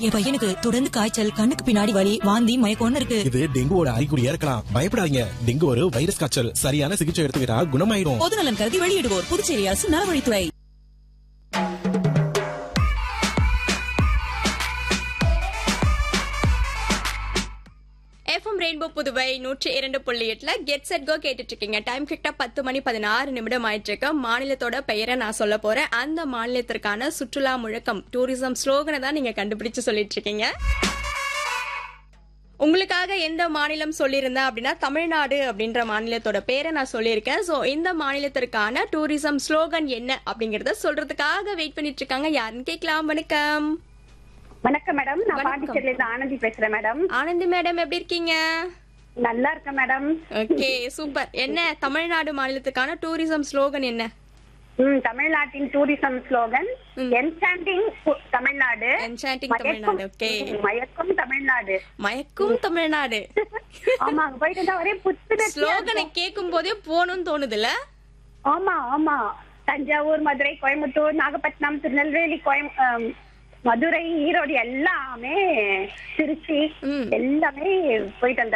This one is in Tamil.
என் பையனுக்கு தொடர்ந்து காய்ச்சல் கண்ணுக்கு பின்னாடி வலி வாந்தி மயக்கம்னு இருக்கு இது டெங்குவோட அறிகுறியா இருக்கலாம் பயப்படாதீங்க டெங்கு ஒரு வைரஸ் காய்ச்சல் சரியான சிகிச்சை எடுத்துக்கிட்டா குணமாயிரும் பொது நலன் கருதி வெளியிடுவோர் புதுச்சேரி அரசு நலவழித்துறை எஃப்எம் ரெயின்போ புதுவை நூற்றி இரண்டு புள்ளி எட்டுல கெட் செட் கோ கேட்டுட்டு இருக்கீங்க டைம் கரெக்டா பத்து மணி பதினாறு நிமிடம் ஆயிட்டு இருக்கு மாநிலத்தோட பெயரை நான் சொல்ல போறேன் அந்த மாநிலத்திற்கான சுற்றுலா முழக்கம் டூரிசம் ஸ்லோகனை தான் நீங்க கண்டுபிடிச்சு சொல்லிட்டு இருக்கீங்க உங்களுக்காக எந்த மாநிலம் சொல்லியிருந்தேன் அப்படின்னா தமிழ்நாடு அப்படின்ற மாநிலத்தோட பேரை நான் சொல்லியிருக்கேன் ஸோ இந்த மாநிலத்திற்கான டூரிசம் ஸ்லோகன் என்ன அப்படிங்கறத சொல்றதுக்காக வெயிட் பண்ணிட்டு இருக்காங்க யாருன்னு கேட்கலாம் வணக்கம் வணக்கம் மேடம் நான் வணக்கம். பாண்டிச்சேரியில இருந்து ஆனந்தி பேசுறேன் மேடம் ஆனந்தி மேடம் எப்படி இருக்கீங்க நல்லா இருக்கேன் மேடம் ஓகே சூப்பர் என்ன தமிழ்நாடு மாநிலத்துக்கான டூரிசம் ஸ்லோகன் என்ன ம் தமிழ்நாட்டின் tourism slogan enchanting Tamil Nadu enchanting Tamil Nadu okay ம், மயக்கும் தமிழ்நாடு மயக்கும் தமிழ்நாடு ஆமா அங்க போயிட்டு வந்தா ஒரே புத்துணர்ச்சியா ஸ்லோகனை இருக்கும். கேட்கும் போதே போகணும்னு தோணுதுல ஆமா ஆமா தஞ்சாவூர் மதுரை கோயம்புத்தூர் நாகப்பட்டினம் திருநெல்வேலி கோயம் ஆம், மதுரை ஈரோடு எல்லாமே திருச்சி ம். எல்லாமே போயிட்டு வந்த